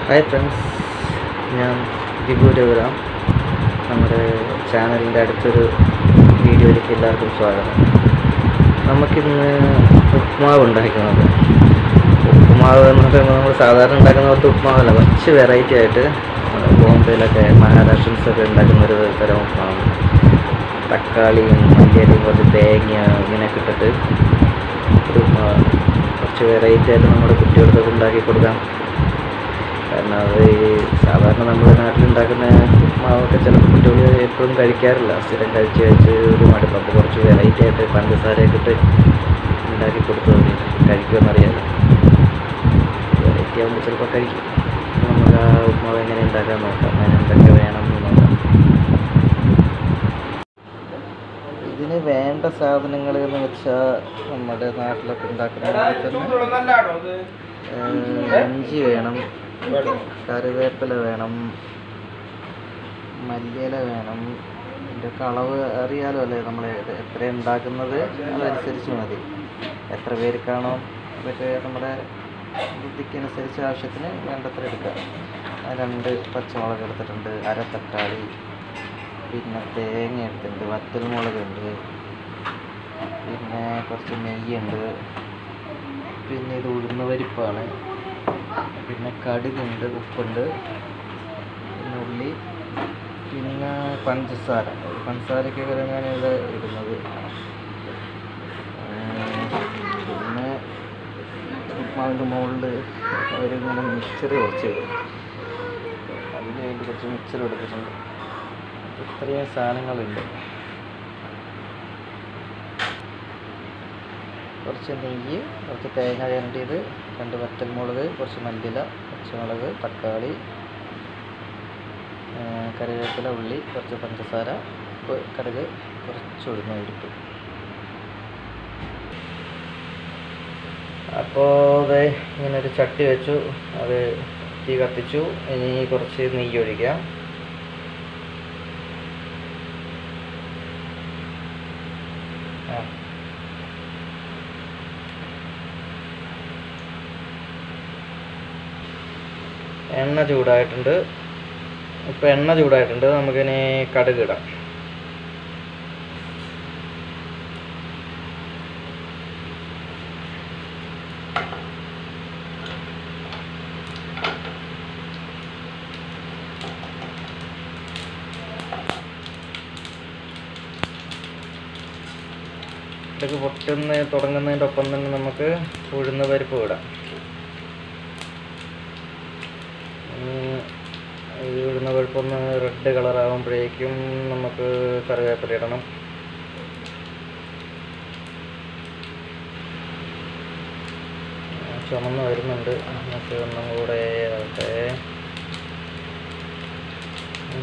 Hi friends ഞാൻ വിഭു രഘുറാം നമ്മുടെ ചാനലിൻ്റെ അടുത്തൊരു വീഡിയോയിലേക്ക് എല്ലാവർക്കും സ്വാഗതം നമുക്കിന്ന് ഉപ്മാവ് ഉണ്ടാക്കുന്നത് ഉപ്മാവ് എന്ന് പറയുമ്പോൾ നമ്മൾ സാധാരണ ഉണ്ടാക്കുന്ന പോലത്തെ ഉപ്മാവല്ല കുറച്ച് വെറൈറ്റി ആയിട്ട് നമ്മുടെ ബോംബെയിലൊക്കെ മഹാരാഷ്ട്രൻസൊക്കെ ഉണ്ടാക്കുന്ന ഒരു തരം ഉപ്മാവ് തക്കാളിയും മല്ലിയിലയും കുറച്ച് തേങ്ങ ഇങ്ങനെയൊക്കെ ഇട്ടിട്ട് ഒരു ഉപ്മാവ് കുറച്ച് വെറൈറ്റി ആയിട്ട് നമ്മുടെ കുട്ടികൾക്കൊക്കെ ഉണ്ടാക്കി കൊടുക്കാം കാരണം അത് ഈ സാധാരണ നമ്മുടെ നാട്ടിലുണ്ടാക്കുന്ന ഉപ്മാവൊക്കെ ചിലപ്പോൾ കുട്ടികൾ എപ്പോഴും കഴിക്കാറില്ല സ്ഥിരം കഴിച്ച് കഴിച്ച് ഒരു മടുപ്പ് അപ്പോൾ കുറച്ച് വെറൈറ്റി ആയിട്ട് പഞ്ചസാരയൊക്കെ ഇട്ട് ഉണ്ടാക്കി കൊടുത്തു നോക്കി കഴിക്കുമെന്നറിയാമല്ലോ വെറൈറ്റി ആകുമ്പോൾ ചിലപ്പോൾ കഴിക്കും അപ്പോൾ നമുക്ക് ആ ഉപ്മാവ് എങ്ങനെ ഉണ്ടാക്കാൻ നോക്കാം അതിന് എന്തൊക്കെ വേണം എന്ന് നോക്കാം ഇതിന് വേണ്ട സാധനങ്ങൾ എന്ന് വെച്ചാൽ നമ്മുടെ നാട്ടിലൊക്കെ ഉണ്ടാക്കുന്ന പോലെ തന്നെ ഏഹ്, ഇഞ്ചി വേണം കറിവേപ്പില വേണം മല്ലിയില വേണം ഇതിൻ്റെയൊക്കെ അളവ് അറിയാലോ അല്ലേ നമ്മൾ എത്ര ഉണ്ടാക്കുന്നത് അതനുസരിച്ച് മതി എത്ര പേർക്കാണോ അതൊക്കെ നമ്മുടെ ബുദ്ധിക്കനുസരിച്ച് ആവശ്യത്തിന് വേണ്ടത്ര എടുക്കുക ആ രണ്ട് പച്ചമുളക് എടുത്തിട്ടുണ്ട് അര തക്കാളി പിന്നെ തേങ്ങ എടുത്തിട്ടുണ്ട് വറ്റൽമുളകുണ്ട് പിന്നെ കുറച്ച് നെയ്യുണ്ട് പിന്നെ ഇത് ഉഴുന്ന് പരിപ്പാണ് പിന്നെ കടുകുണ്ട് ഉപ്പുണ്ട് പിന്നെ ഉള്ളി പിന്നെ പഞ്ചസാര പഞ്ചസാരക്കൊക്കെ ഞാനിവിടെ ഇടുന്നത് ഏർ പിന്നെ ഉപ്മാവിൻ്റെ മുകളിൽ അവരിങ്ങനെ മിക്സർ കുറച്ച് ഇടും അതിന് വേണ്ടി കുറച്ച് മിക്സർ എടുത്തിട്ടുണ്ട് ഇത്രയും സാധനങ്ങളുണ്ട് കുറച്ച് നെയ്യ് കുറച്ച് തേങ്ങ ചിരണ്ടിയത് രണ്ട് വറ്റൽമുളക് കുറച്ച് മല്ലിയില പച്ചമുളക് തക്കാളി ആ, കറിവേപ്പില ഉള്ളി കുറച്ച് പഞ്ചസാര ഉപ്പ് കടുക് കുറച്ച് ഉഴുന്ന പരിപ്പ് അപ്പോൾ അത് ഇങ്ങനെ ഒരു ചട്ടി വെച്ചു അത് തീ കത്തിച്ചു ഇനി കുറച്ച് നെയ്യ് ഒഴിക്കാം ആ എണ്ണ ചൂടായിട്ടുണ്ട് ഇപ്പം എണ്ണ ചൂടായിട്ടുണ്ട് നമുക്കിനി കടുക് ഇടാം ഇതൊക്കെ പൊട്ടുന്ന തുടങ്ങുന്നതിൻ്റെ ഒപ്പം തന്നെ നമുക്ക് ഉഴുന്ന പരിപ്പ് ഇടാം ഉം, ഈ ഇടുന്ന പരിപ്പൊന്ന് റെഡ് കളർ ആകുമ്പോഴേക്കും നമുക്ക് കറിവേപ്പില ഇടണം ആ, ചുമന്ന് വരുന്നുണ്ട് നമുക്ക് ഒന്നും കൂടെ ആവട്ടെ ഉം.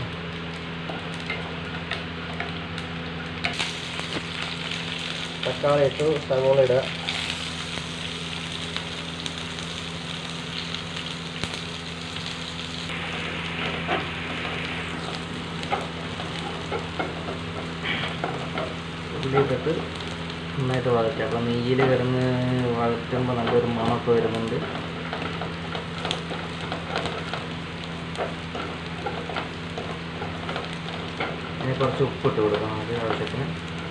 തക്കാളി ഇട്ടു സവോള ഇടുക ഉള്ളി ഇട്ടിട്ട് നന്നായിട്ട് വഴറ്റുക അപ്പോൾ നെയ്യിൽ കിടന്ന് വഴറ്റുമ്പോൾ നല്ലൊരു മണമൊക്കെ വരുന്നുണ്ട് ഇനി കുറച്ച് ഉപ്പിട്ട് കൊടുക്കണം നമുക്ക് ആവശ്യത്തിന്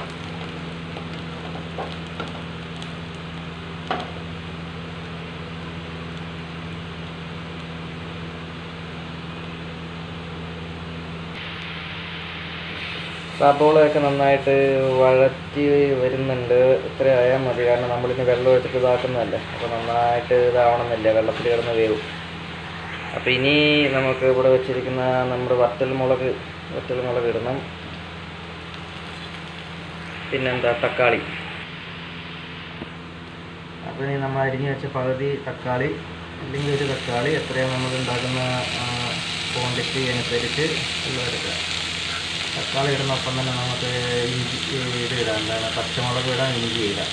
സബോളയൊക്കെ നന്നായിട്ട് വഴറ്റി വരുന്നുണ്ട് ഇത്ര ആയാൽ മതി കാരണം നമ്മളിനി വെള്ളം ഒഴിച്ചിട്ട് ഇതാക്കുന്നതല്ലേ അപ്പോൾ നന്നായിട്ട് ഇതാവണമെന്നില്ല വെള്ളത്തിൽ കിടന്ന് വേവും അപ്പോൾ ഇനി നമുക്ക് ഇവിടെ വെച്ചിരിക്കുന്ന നമ്മുടെ വറ്റൽ മുളക് വറ്റൽ മുളക് ഇടണം പിന്നെന്താ തക്കാളി അപ്പോൾ ഇനി നമ്മൾ അരിഞ്ഞ് വെച്ച പകുതി തക്കാളി അല്ലെങ്കിൽ ഒരു തക്കാളി എത്രയാണ് നമ്മൾ ഉണ്ടാക്കുന്ന ക്വാണ്ടിറ്റി അനുസരിച്ച് വെള്ളം എടുക്കുക തക്കാളി ഇടുന്നൊപ്പം തന്നെ നമുക്ക് ഇഞ്ചി ഇത് ഇടാം എന്താണ് പച്ചമുളക് ഇടാം ഇഞ്ചി ഇടാം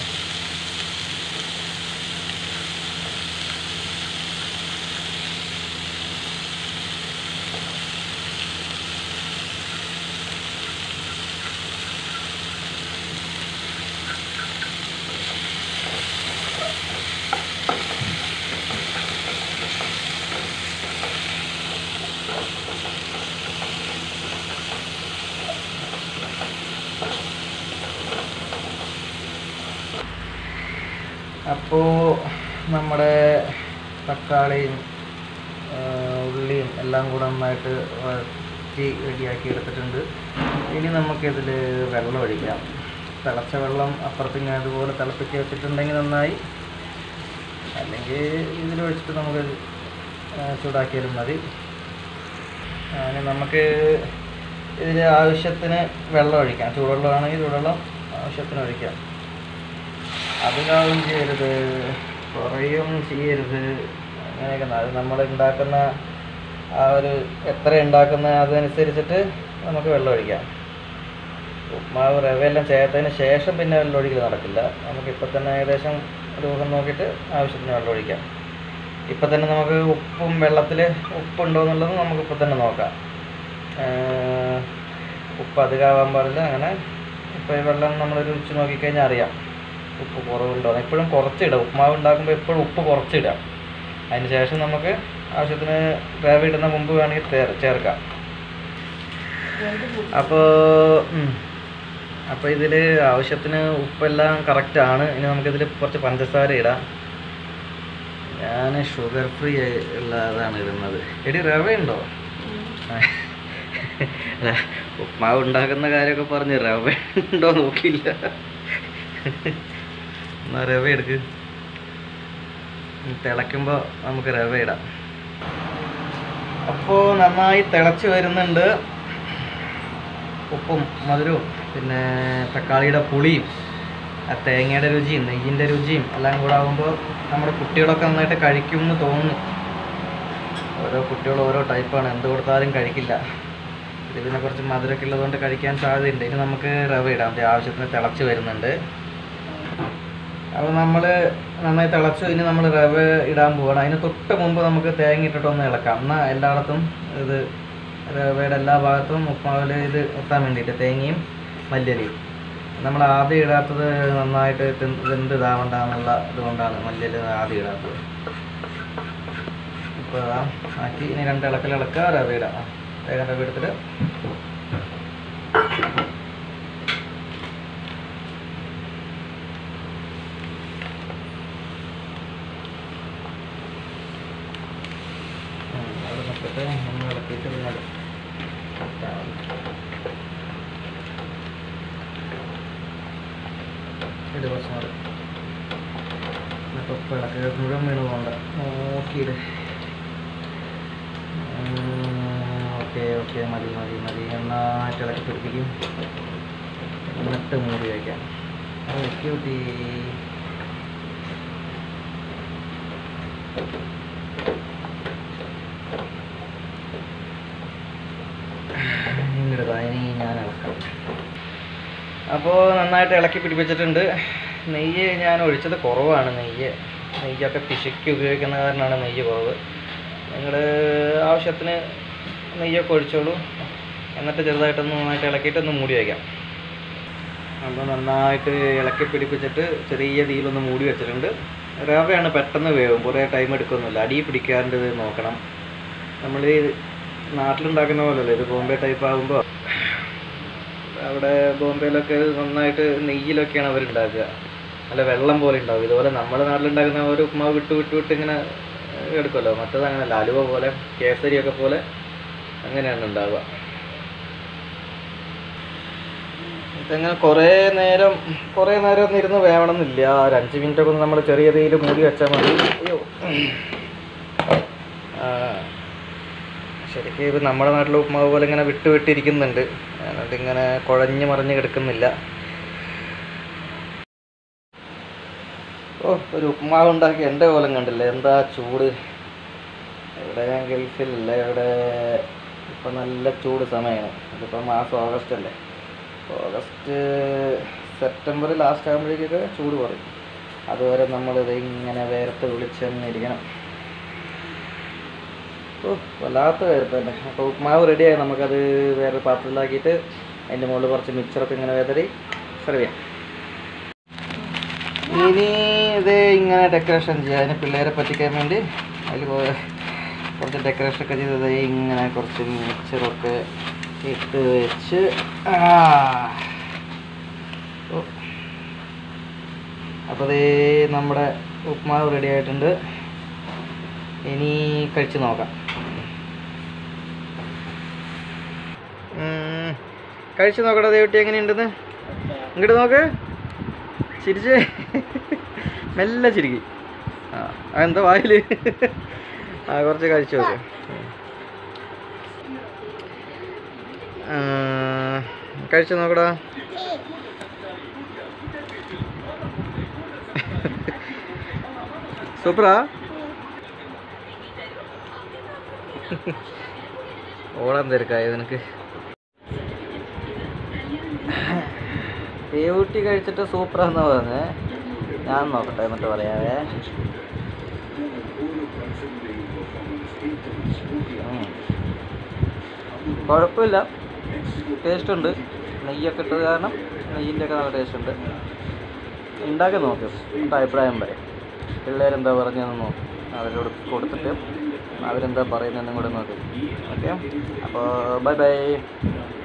അപ്പോൾ നമ്മുടെ തക്കാളിയും ആ, ഉള്ളിയും എല്ലാം കൂടെ നന്നായിട്ട് വഴറ്റി റെഡിയാക്കി എടുത്തിട്ടുണ്ട് ഇനി നമുക്കിതിൽ വെള്ളം ഒഴിക്കാം തിളച്ച വെള്ളം അപ്പുറത്ത് ഇങ്ങനെ അതുപോലെ തിളപ്പിച്ച് വെച്ചിട്ടുണ്ടെങ്കിൽ നന്നായി അല്ലെങ്കിൽ ഇതിലൊഴിച്ചിട്ട് നമുക്ക് ആ, ചൂടാക്കിയാലും മതി ആ, ഇനി നമുക്ക് ഇതിൽ ആവശ്യത്തിന് വെള്ളം ഒഴിക്കാം ചൂടുവെള്ളമാണെങ്കിൽ ചൂടുവെള്ളം ആവശ്യത്തിന് ഒഴിക്കാം അധികമാവും ചെയ്യരുത് കുറയും ചെയ്യരുത് അങ്ങനെയൊക്കെ അത് നമ്മൾ ഉണ്ടാക്കുന്ന ആ ഒരു എത്ര ഉണ്ടാക്കുന്ന അതനുസരിച്ചിട്ട് നമുക്ക് വെള്ളം ഒഴിക്കാം ഉപ്മാവ് റവയെല്ലാം ചേർത്തതിന് ശേഷം പിന്നെ വെള്ളം ഒഴിക്കൽ നടക്കില്ല നമുക്ക് ഇപ്പം തന്നെ ഏകദേശം രൂപം നോക്കിയിട്ട് ആവശ്യത്തിന് വെള്ളം ഒഴിക്കാം ഇപ്പം തന്നെ നമുക്ക് ഉപ്പും വെള്ളത്തിൽ ഉപ്പുണ്ടോ എന്നുള്ളത് നമുക്ക് ഇപ്പം തന്നെ നോക്കാം ഏർ ഉപ്പ് അധികമാവാൻ പാടില്ല അങ്ങനെ ഇപ്പോൾ ഈ വെള്ളം നമ്മൾ രുചിച്ച് നോക്കിക്കഴിഞ്ഞാൽ അറിയാം ഉപ്പ് കുറവുണ്ടോ എപ്പോഴും കുറച്ചിടാം ഉപ്മാവ് ഉണ്ടാക്കുമ്പോൾ എപ്പോഴും ഉപ്പ് കുറച്ചിടാം അതിന് ശേഷം നമുക്ക് ആവശ്യത്തിന് റവ ഇടുന്ന മുമ്പ് വേണമെങ്കിൽ ചേർ- ചേർക്കാം അപ്പോൾ അപ്പോൾ ഇതിൽ ആവശ്യത്തിന് ഉപ്പെല്ലാം കറക്റ്റാണ് ഇനി നമുക്കിതിൽ കുറച്ച് പഞ്ചസാര ഇടാം ഞാൻ ഷുഗർ ഫ്രീ ഉള്ളതാണ് ഇടുന്നത് എടി റവ ഉണ്ടോ അല്ല ഉപ്മാവ് ഉണ്ടാക്കുന്ന കാര്യമൊക്കെ പറഞ്ഞ് റവ ഉണ്ടോ നോക്കിയില്ല എന്നാ റവ എടുക്ക് തിളയ്ക്കുമ്പോൾ നമുക്ക് റവ ഇടാം അപ്പോൾ നന്നായി തിളച്ച് വരുന്നുണ്ട് ഉപ്പും മധുരവും പിന്നെ തക്കാളിയുടെ പുളിയും ആ തേങ്ങയുടെ രുചിയും നെയ്യിൻ്റെ രുചിയും എല്ലാം കൂടെ ആകുമ്പോൾ നമ്മുടെ കുട്ടികളൊക്കെ നന്നായിട്ട് കഴിക്കും എന്ന് തോന്നുന്നു ഓരോ കുട്ടികൾ ഓരോ ടൈപ്പാണ് എന്ത് കൊടുത്താലും കഴിക്കില്ല ഇത് പിന്നെ കുറച്ച് മധുരമൊക്കെ ഉള്ളതുകൊണ്ട് കഴിക്കാൻ സാധ്യതയുണ്ട് ഇനി നമുക്ക് റവ ഇടാം ദേ ആവശ്യത്തിന് തിളച്ച് വരുന്നുണ്ട് അപ്പോൾ നമ്മൾ നന്നായി തിളച്ചു ഇനി നമ്മൾ റവ ഇടാൻ പോവാണ് അതിന് തൊട്ട് മുമ്പ് നമുക്ക് തേങ്ങ ഇട്ടിട്ടൊന്ന് ഇളക്കാം എന്നാൽ എല്ലായിടത്തും ഇത് റവയുടെ എല്ലാ ഭാഗത്തും ഉപ്മാവിൽ ഇത് എത്താൻ വേണ്ടിയിട്ട് തേങ്ങയും മല്ലിയലയും നമ്മൾ ആദ്യം ഇടാത്തത് നന്നായിട്ട് തിൻ- വെന്ത് ഇതാവണ്ടെന്നുള്ള ഇതുകൊണ്ടാണ് മല്ലിയല ആദ്യം ഇടാത്തത് ഇപ്പോൾ ഇതാ ആക്കി ഇനി രണ്ട് ഇളക്കൽ ഇളക്കുക റവ ഇടാം ആ, വേഗം റവ എടുത്തിട്ട് ഉം, അവിടെ നിൽക്കട്ടെ നമ്മൾ ഇളക്കിയിട്ട് പിന്നെ അത് ഇട്ടാൽ മതി. ഇട് കുറച്ച് മാറി എന്നിട്ട് ഉപ്പ് ഇളക്കുക മുഴുവൻ വീണ് പോകണ്ട നോക്കിയിട് ഓക്കെ ഓക്കെ മതി മതി മതി നന്നായിട്ട് ഇളക്കി പിടിപ്പിക്കും എന്നിട്ട് മൂടി വയ്ക്കാം ഓക്കെ കുട്ടി ഇങ്ങോട്ട് ഇനി ഞാൻ ഇളക്കാം അപ്പോൾ നന്നായിട്ട് ഇളക്കി പിടിപ്പിച്ചിട്ടുണ്ട് നെയ്യ് ഞാൻ ഒഴിച്ചത് കുറവാണ് നെയ്യ് നെയ്യൊക്കെ പിശുക്കി ഉപയോഗിക്കുന്ന കാരണമാണ് നെയ്യ് കുറവ് നിങ്ങൾ ആവശ്യത്തിന് നെയ്യൊക്കെ ഒഴിച്ചോളൂ എന്നിട്ട് ചെറുതായിട്ടൊന്ന് നന്നായിട്ട് ഇളക്കിയിട്ട് ഒന്ന് മൂടി വയ്ക്കാം അപ്പോൾ നന്നായിട്ട് ഇളക്കി പിടിപ്പിച്ചിട്ട് ചെറിയ തീയിലൊന്ന് മൂടി വെച്ചിട്ടുണ്ട് റവയാണ് പെട്ടെന്ന് വേവും കുറേ ടൈം എടുക്കൊന്നുമില്ല അടി പിടിക്കാണ്ട് ഇത് നോക്കണം നമ്മൾ ഈ നാട്ടിലുണ്ടാക്കുന്ന പോലെയല്ല ഇത് ബോംബെ ടൈപ്പ് ആകുമ്പോൾ അവിടെ ബോംബെയിലൊക്കെ നന്നായിട്ട് നെയ്യിലൊക്കെയാണ് അവരുണ്ടാക്കുക നല്ല വെള്ളം പോലെ ഉണ്ടാവും ഇതുപോലെ നമ്മുടെ നാട്ടിലുണ്ടാക്കുന്ന ഒരു ഉപ്മാവ് വിട്ട് വിട്ട് വിട്ട് ഇങ്ങനെ ഏഹ്, എടുക്കുമല്ലോ മറ്റേത് അങ്ങനെയല്ല അലുവ പോലെ കേസരിയൊക്കെ പോലെ അങ്ങനെയാണ് ഉണ്ടാവുക ഇതങ്ങനെ കുറേ നേരം കുറേ നേരം ഒന്നും ഇരുന്ന് വേവണമെന്നില്ല ഒരു അഞ്ച് മിനിറ്റ് ഒക്കെ നമ്മൾ ചെറിയ തീയിൽ മൂടി വെച്ചാൽ മതി അയ്യോ ആ ശരിക്കും ഇത് നമ്മുടെ നാട്ടിലെ ഉപ്മാവ് പോലെ ഇങ്ങനെ വിട്ട് വിട്ടിരിക്കുന്നുണ്ട് അതുകൊണ്ട് ഇങ്ങനെ കുഴഞ്ഞ് മറിഞ്ഞ് കിടക്കുന്നില്ല ഓ ഒരു ഉപ്മാവ് ഉണ്ടാക്കി എൻ്റെ കോലം കണ്ടില്ലേ എന്താ ചൂട് ഇവിടെ ഞാൻ ഗൾഫിലല്ല ഇവിടെ ഇപ്പം നല്ല ചൂട് സമയമാണ് ഇതിപ്പോൾ മാസം ഓഗസ്റ്റ് അല്ലേ ഓഗസ്റ്റ് സെപ്റ്റംബർ ലാസ്റ്റ് ആകുമ്പോഴേക്കൊക്കെ ചൂട് കുറയും അതുവരെ നമ്മളിത് ഇങ്ങനെ വേർത്ത് വിളിച്ചെന്നിരിക്കണം ഓ വല്ലാത്ത വേർപ്പ് തന്നെ അപ്പോൾ ഉപ്മാവ് റെഡിയായി നമുക്കത് വേറെ പാത്രത്തിലാക്കിയിട്ട് അതിൻ്റെ മുകളിൽ കുറച്ച് മിക്സറൊക്കെ ഇങ്ങനെ വേതറി സെർവ് ചെയ്യാം ഇനി ഇത് ഇങ്ങനെ ഡെക്കറേഷൻ ചെയ്യാം അതിന് പിള്ളേരെ പറ്റിക്കാൻ വേണ്ടി അതിൽ കുറച്ച് ഡെക്കറേഷൻ ഒക്കെ ചെയ്തത് ഇങ്ങനെ കുറച്ച് മിക്സറൊക്കെ ഇട്ട് വെച്ച് ആ ഓ അപ്പോൾ ദേ നമ്മുടെ ഉപ്മാവ് റെഡി ആയിട്ടുണ്ട് ഇനി കഴിച്ച് നോക്കാം ഉം, കഴിച്ച് നോക്കടാ ദേവട്ടി എങ്ങനെയുണ്ടെന്ന് ഇങ്ങോട്ട് നോക്ക് ചിരിച്ചേ മെല്ലെ ചിരിക്കി ആ അതെന്താ വായിൽ ആ കുറച്ച് കഴിച്ചു നോക്ക് ആ, കഴിച്ചു നോക്കടാ സൂപ്പറാ ഓടാൻ തിരക്കായോ നിനക്ക് തേവൂട്ടി കഴിച്ചിട്ട് സൂപ്പറാന്ന് പറഞ്ഞേ ഞാൻ നോക്കട്ടെ എന്നിട്ട് പറയാവേ ഉം. കുഴപ്പമില്ല ടേസ്റ്റ് ഉണ്ട് നെയ്യൊക്കെ ഇട്ടത് കാരണം നെയ്യിൻ്റെ ഒക്കെ നല്ല ടേസ്റ്റ് ഉണ്ട് ഉണ്ടാക്കി നോക്ക് എന്നിട്ട് അഭിപ്രായം പറയും പിള്ളേരെന്താ പറഞ്ഞതെന്ന് നോക്കും അവരോട് കൊടുത്തിട്ട് അവരെന്താ പറയുന്നതെന്നും കൂടെ നോക്കും ഓക്കെ അപ്പോൾ ബൈ ബൈ